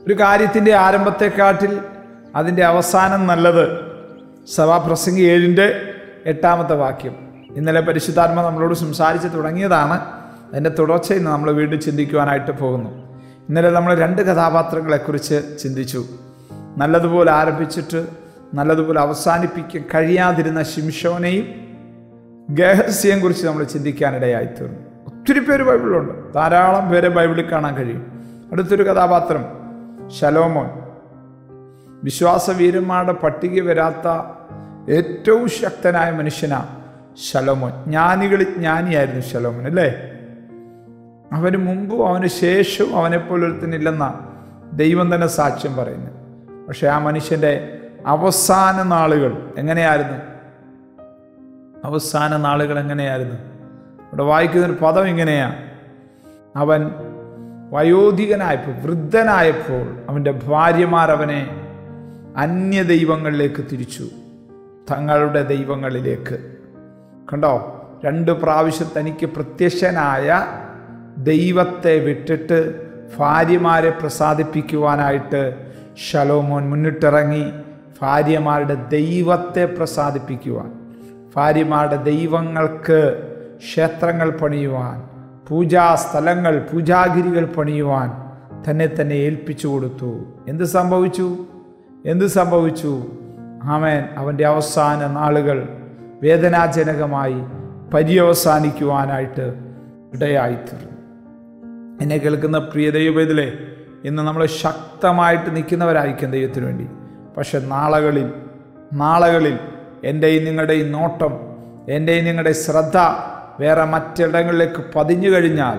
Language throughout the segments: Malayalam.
ഒരു കാര്യത്തിൻ്റെ ആരംഭത്തെക്കാട്ടിൽ അതിൻ്റെ അവസാനം നല്ലത് സഭാപ്രസംഗി ഏഴിൻ്റെ എട്ടാമത്തെ വാക്യം ഇന്നലെ പരിശുദ്ധാത്മ നമ്മളോട് സംസാരിച്ച് തുടങ്ങിയതാണ് അതിൻ്റെ തുടർച്ച ഇന്ന് നമ്മൾ വീണ്ടും ചിന്തിക്കുവാനായിട്ട് പോകുന്നു ഇന്നലെ നമ്മൾ രണ്ട് കഥാപാത്രങ്ങളെക്കുറിച്ച് ചിന്തിച്ചു നല്ലതുപോലെ ആരംഭിച്ചിട്ട് നല്ലതുപോലെ അവസാനിപ്പിക്കാൻ കഴിയാതിരുന്ന ശിംഷോനെയും ഗഹസ്യം കുറിച്ച് നമ്മൾ ചിന്തിക്കാനിടയായി തീർന്നു ഒത്തിരി പേര് ബൈബിളിലുണ്ട് ധാരാളം പേരെ ബൈബിളിൽ കാണാൻ കഴിയും അടുത്തൊരു കഥാപാത്രം ശലോമോൻ വിശ്വാസവീരന്മാരുടെ പട്ടിക വരാത്ത ഏറ്റവും ശക്തനായ മനുഷ്യനാ ശലോമോൻ ജ്ഞാനികളിൽ ജ്ഞാനിയായിരുന്നു ശലോമോൻ അല്ലേ അവന് മുമ്പും അവന് ശേഷവും അവനെപ്പോലെ ഒരുത്തനില്ലെന്ന ദൈവം തന്നെ സാക്ഷ്യം പറയുന്നു പക്ഷെ ആ മനുഷ്യൻ്റെ അവസാന നാളുകൾ എങ്ങനെയായിരുന്നു അവസാന നാളുകൾ എങ്ങനെയായിരുന്നു ഇവിടെ വായിക്കുന്നൊരു പദം ഇങ്ങനെയാ അവൻ വയോധികനായപ്പോൾ വൃദ്ധനായപ്പോൾ അവൻ്റെ ഭാര്യമാർ അവനെ അന്യ ദൈവങ്ങളിലേക്ക് തിരിച്ചു തങ്ങളുടെ ദൈവങ്ങളിലേക്ക് കണ്ടോ രണ്ട് പ്രാവശ്യം തനിക്ക് പ്രത്യക്ഷനായ ദൈവത്തെ വിട്ടിട്ട് ഭാര്യമാരെ പ്രസാദിപ്പിക്കുവാനായിട്ട് ശലോമോൻ മുന്നിട്ടിറങ്ങി ഭാര്യമാരുടെ ദൈവത്തെ പ്രസാദിപ്പിക്കുവാൻ ഭാര്യമാരുടെ ദൈവങ്ങൾക്ക് ക്ഷേത്രങ്ങൾ പണിയുവാൻ പൂജാസ്ഥലങ്ങൾ പൂജാഗിരികൾ പണിയുവാൻ തന്നെ തന്നെ ഏൽപ്പിച്ചു കൊടുത്തു എന്ത് സംഭവിച്ചു എന്ത് സംഭവിച്ചു ആമേൻ അവൻ്റെ അവസാന നാളുകൾ വേദനാജനകമായി പര്യവസാനിക്കുവാനായിട്ട് ഇടയായിത്തീർന്നു എന്നെ കേൾക്കുന്ന പ്രിയ ദൈവവേദിലെ ഇന്ന് നമ്മൾ ശക്തമായിട്ട് നിൽക്കുന്നവരായിരിക്കും ദൈവത്തിന് വേണ്ടി പക്ഷെ നാളകളിൽ നാളകളിൽ എൻ്റെയും നിങ്ങളുടെയും നോട്ടം എൻ്റെയും നിങ്ങളുടെ ശ്രദ്ധ വേറെ മറ്റിടങ്ങളിലേക്ക് പതിഞ്ഞു കഴിഞ്ഞാൽ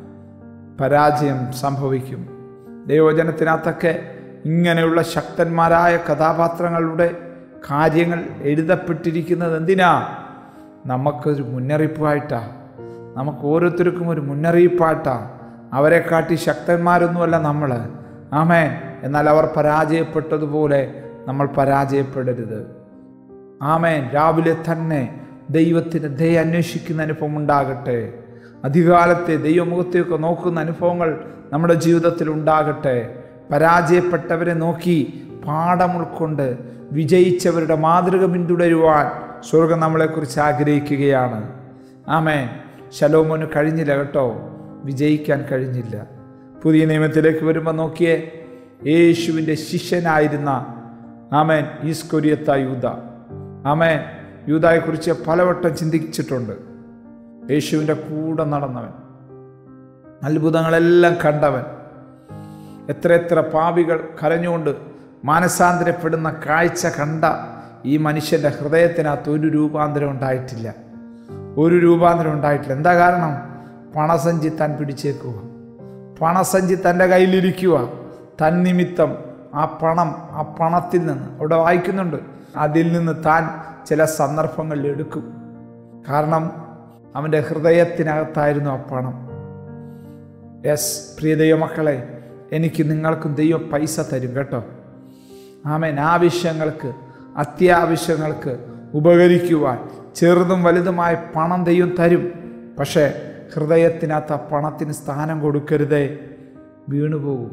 പരാജയം സംഭവിക്കും ദൈവവചനത്തിനകത്തൊക്കെ ഇങ്ങനെയുള്ള ശക്തന്മാരായ കഥാപാത്രങ്ങളുടെ കാര്യങ്ങൾ എഴുതപ്പെട്ടിരിക്കുന്നത് എന്തിനാ നമുക്കൊരു മുന്നറിയിപ്പായിട്ടാ നമുക്ക് ഓരോരുത്തർക്കും ഒരു മുന്നറിയിപ്പായിട്ടാ അവരെ കാട്ടി ശക്തന്മാരൊന്നുമല്ല നമ്മൾ ആമേൻ എന്നാൽ അവർ പരാജയപ്പെട്ടതുപോലെ നമ്മൾ പരാജയപ്പെടരുത് ആമേൻ രാവിലെ തന്നെ ദൈവത്തിന് ദയ അന്വേഷിക്കുന്ന അനുഭവം ഉണ്ടാകട്ടെ അധികാലത്തെ ദൈവമുഖത്തേക്ക് നോക്കുന്ന അനുഭവങ്ങൾ നമ്മുടെ ജീവിതത്തിൽ ഉണ്ടാകട്ടെ പരാജയപ്പെട്ടവരെ നോക്കി പാഠം ഉൾക്കൊണ്ട് വിജയിച്ചവരുടെ മാതൃക പിന്തുടരുവാൻ സ്വർഗം നമ്മളെക്കുറിച്ച് ആഗ്രഹിക്കുകയാണ് ആമേൻ ശലോമോന് കഴിഞ്ഞില്ല കേട്ടോ വിജയിക്കാൻ കഴിഞ്ഞില്ല പുതിയ നിയമത്തിലേക്ക് വരുമ്പോൾ നോക്കിയേ യേശുവിൻ്റെ ശിഷ്യനായിരുന്ന ആമേൻ ഈസ്കൊരിയത്ത യൂത ആമേൻ യൂതായെക്കുറിച്ച് പലവട്ടം ചിന്തിച്ചിട്ടുണ്ട് യേശുവിൻ്റെ കൂടെ നടന്നവൻ അത്ഭുതങ്ങളെല്ലാം കണ്ടവൻ എത്ര എത്ര പാപികൾ കരഞ്ഞുകൊണ്ട് മാനസാന്തരപ്പെടുന്ന കാഴ്ച കണ്ട ഈ മനുഷ്യൻ്റെ ഹൃദയത്തിനകത്ത് ഒരു രൂപാന്തരം ഉണ്ടായിട്ടില്ല ഒരു രൂപാന്തരം ഉണ്ടായിട്ടില്ല എന്താ കാരണം പണസഞ്ചി താൻ പിടിച്ചേക്കുക പണസഞ്ചി തൻ്റെ കയ്യിലിരിക്കുക തൻ നിമിത്തം ആ പണം ആ പണത്തിൽ നിന്ന് അവിടെ വായിക്കുന്നുണ്ട് അതിൽ നിന്ന് താൻ ചില സന്ദർഭങ്ങളിൽ എടുക്കും കാരണം അവൻ്റെ ഹൃദയത്തിനകത്തായിരുന്നു ആ പണം യെസ് പ്രിയ ദൈവമക്കളെ എനിക്ക് നിങ്ങൾക്കും ദൈവം പൈസ തരും കേട്ടോ ആമേൻ ആവശ്യങ്ങൾക്ക് അത്യാവശ്യങ്ങൾക്ക് ഉപകരിക്കുവാൻ ചെറുതും വലുതുമായ പണം ദൈവം തരും പക്ഷേ ഹൃദയത്തിനകത്ത് ആ പണത്തിന് സ്ഥാനം കൊടുക്കരുതേ വീണുപോകും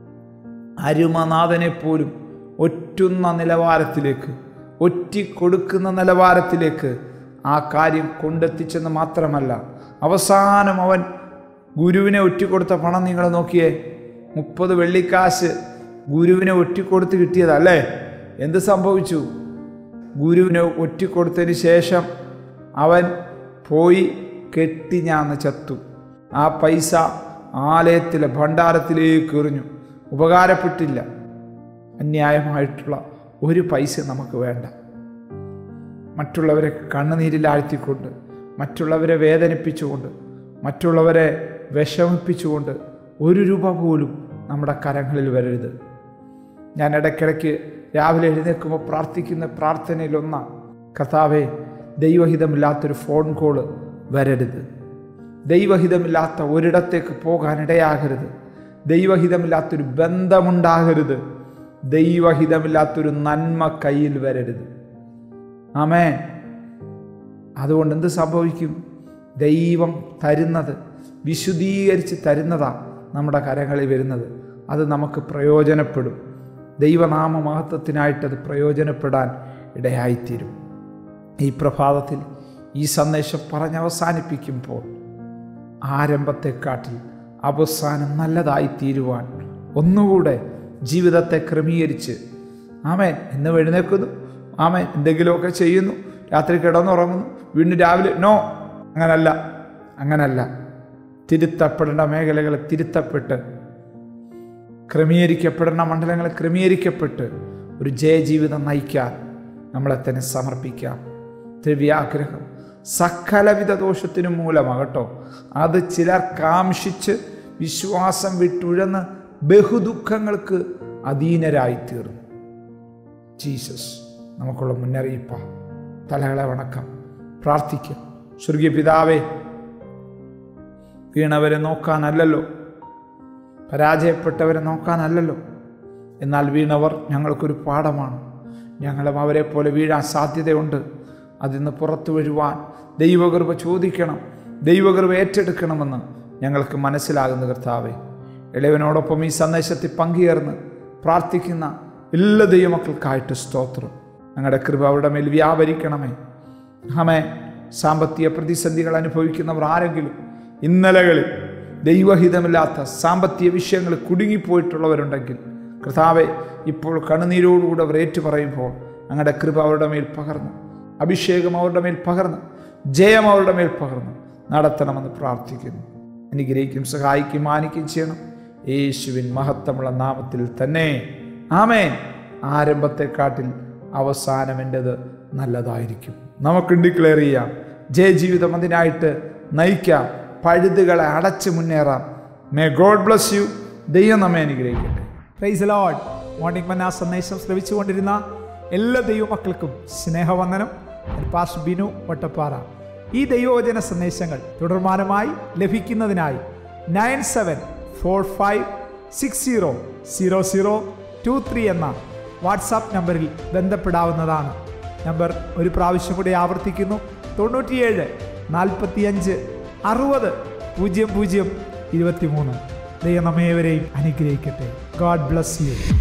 അരുമനാഥനെ പോലും ഒറ്റുന്ന നിലവാരത്തിലേക്ക് ഒറ്റിക്കൊടുക്കുന്ന നിലവാരത്തിലേക്ക് ആ കാര്യം കൊണ്ടെത്തിച്ചെന്ന് മാത്രമല്ല അവസാനം അവൻ ഗുരുവിനെ ഒറ്റിക്കൊടുത്ത പണം നിങ്ങൾ നോക്കിയേ മുപ്പത് വെള്ളിക്കാശ് ഗുരുവിനെ ഒറ്റിക്കൊടുത്ത് കിട്ടിയതല്ലേ എന്ത് സംഭവിച്ചു ഗുരുവിനെ ഒറ്റിക്കൊടുത്തതിന് ശേഷം അവൻ പോയി കെട്ടിഞ്ഞാന്ന് ചത്തു ആ പൈസ ആലയത്തിലെ ഭണ്ഡാരത്തിലേക്ക് എറിഞ്ഞു ഉപകാരപ്പെട്ടില്ല അന്യായമായിട്ടുള്ള ഒരു പൈസ നമുക്ക് വേണ്ട മറ്റുള്ളവരെ കണ്ണുനീരിലാഴ്ത്തിക്കൊണ്ട് മറ്റുള്ളവരെ വേദനിപ്പിച്ചുകൊണ്ട് മറ്റുള്ളവരെ വിഷമിപ്പിച്ചുകൊണ്ട് ഒരു രൂപ പോലും നമ്മുടെ കരങ്ങളിൽ വരരുത് ഞാൻ ഇടയ്ക്കിടയ്ക്ക് രാവിലെ എഴുന്നേൽക്കുമ്പോൾ പ്രാർത്ഥിക്കുന്ന പ്രാർത്ഥനയിലൊന്ന കർത്താവെ ദൈവഹിതമില്ലാത്തൊരു ഫോൺ കോള് വരരുത് ദൈവഹിതമില്ലാത്ത ഒരിടത്തേക്ക് പോകാനിടയാകരുത് ദൈവഹിതമില്ലാത്തൊരു ബന്ധമുണ്ടാകരുത് ദൈവഹിതമില്ലാത്തൊരു നന്മ കയ്യിൽ വരരുത് ആമേ അതുകൊണ്ട് എന്ത് സംഭവിക്കും ദൈവം തരുന്നത് വിശുദ്ധീകരിച്ച് തരുന്നതാ നമ്മുടെ കരങ്ങളിൽ വരുന്നത് അത് നമുക്ക് പ്രയോജനപ്പെടും ദൈവനാമ മഹത്വത്തിനായിട്ടത് പ്രയോജനപ്പെടാൻ ഇടയായിത്തീരും ഈ പ്രഭാതത്തിൽ ഈ സന്ദേശം പറഞ്ഞ് അവസാനിപ്പിക്കുമ്പോൾ ആരംഭത്തെക്കാട്ടിൽ അവസാനം നല്ലതായി തീരുവാൻ ഒന്നുകൂടെ ജീവിതത്തെ ക്രമീകരിച്ച് ആമേൻ ഇന്ന് എഴുന്നേൽക്കുന്നു ആമേൻ എന്തെങ്കിലുമൊക്കെ ചെയ്യുന്നു രാത്രി കിടന്നുറങ്ങുന്നു വീണ്ടും രാവിലെ നോ അങ്ങനല്ല അങ്ങനല്ല തിരുത്തപ്പെടേണ്ട മേഖലകൾ തിരുത്തപ്പെട്ട് ക്രമീകരിക്കപ്പെടേണ്ട മണ്ഡലങ്ങൾ ക്രമീകരിക്കപ്പെട്ട് ഒരു ജയജീവിതം നയിക്കാൻ നമ്മളെ തന്നെ സമർപ്പിക്കാം ദ്രവ്യാഗ്രഹം സകലവിധ ദോഷത്തിനും മൂലമാകട്ടോ അത് ചിലർ കാംക്ഷിച്ച് വിശ്വാസം വിട്ടുഴന്ന് ബഹുദുഃഖങ്ങൾക്ക് അധീനരായിത്തീർന്നു ജീസസ് നമുക്കുള്ള മുന്നറിയിപ്പ തലകളെ വണക്കം പ്രാർത്ഥിക്കാം സ്വർഗീയ പിതാവേ വീണവരെ നോക്കാനല്ലല്ലോ പരാജയപ്പെട്ടവരെ നോക്കാനല്ലല്ലോ എന്നാൽ വീണവർ ഞങ്ങൾക്കൊരു പാഠമാണ് ഞങ്ങളും അവരെ പോലെ വീഴാൻ സാധ്യതയുണ്ട് അതിന്ന് പുറത്തു വരുവാൻ ദൈവകൃപ ചോദിക്കണം ദൈവകൃപ ഏറ്റെടുക്കണമെന്ന് ഞങ്ങൾക്ക് മനസ്സിലാകുന്ന കർത്താവേ ഇളയവനോടൊപ്പം ഈ സന്ദേശത്തിൽ പങ്കുചേർന്ന് പ്രാർത്ഥിക്കുന്ന എല്ലാ ദൈവമക്കൾക്കായിട്ട് സ്തോത്രം ഞങ്ങളുടെ കൃപ അവരുടെ മേൽ വ്യാപരിക്കണമേ ഹമേ സാമ്പത്തിക പ്രതിസന്ധികൾ അനുഭവിക്കുന്നവർ ആരെങ്കിലും ഇന്നലകളിൽ ദൈവഹിതമില്ലാത്ത സാമ്പത്തിക വിഷയങ്ങൾ കുടുങ്ങിപ്പോയിട്ടുള്ളവരുണ്ടെങ്കിൽ കർത്താവെ ഇപ്പോൾ കണ്ണുനീരോടുകൂടെ അവർ ഏറ്റുപറയുമ്പോൾ ഞങ്ങളുടെ കൃപ അവരുടെ മേൽ പകർന്നു അഭിഷേകം അവരുടെ മേൽ പകർന്നു ജയം അവരുടെ മേൽ പകർന്നു നടത്തണമെന്ന് പ്രാർത്ഥിക്കുന്നു അനുഗ്രഹിക്കും സഹായിക്കും മാനിക്കും ചെയ്യണം യേശുവിൻ മഹത്വമുള്ള നാമത്തിൽ തന്നെ ആമേൻ ആരംഭത്തെക്കാട്ടിൽ അവസാനം എൻ്റെത് നല്ലതായിരിക്കും നമുക്ക് ഡിക്ലെയർ ചെയ്യാം ജയജീവിതം അതിനായിട്ട് നയിക്കാം പഴുതുകളെ അടച്ച് മുന്നേറാം മേ ഗോഡ് ബ്ലസ് യു ദൈവം നമ്മെ അനുഗ്രഹിക്കട്ടെ പ്രൈസ് ലോഡ് മോർണിംഗ് മന്ന സന്ദേശം ശ്രവിച്ചുകൊണ്ടിരുന്ന എല്ലാ ദൈവമക്കൾക്കും സ്നേഹവന്ദനം പാസ് ബിനു വട്ടപ്പാറ ഈ ദൈവവചന സന്ദേശങ്ങൾ തുടർമാനമായി ലഭിക്കുന്നതിനായി nine seven four five six zero zero zero two three എന്ന വാട്സാപ്പ് നമ്പറിൽ ബന്ധപ്പെടാവുന്നതാണ് നമ്പർ ഒരു പ്രാവശ്യം കൂടി ആവർത്തിക്കുന്നു തൊണ്ണൂറ്റിയേഴ് നാൽപ്പത്തിയഞ്ച് അറുപത് പൂജ്യം പൂജ്യം ഇരുപത്തിമൂന്ന് ദൈവം നമ്മേവരെയും അനുഗ്രഹിക്കട്ടെ ഗോഡ് ബ്ലസ് യു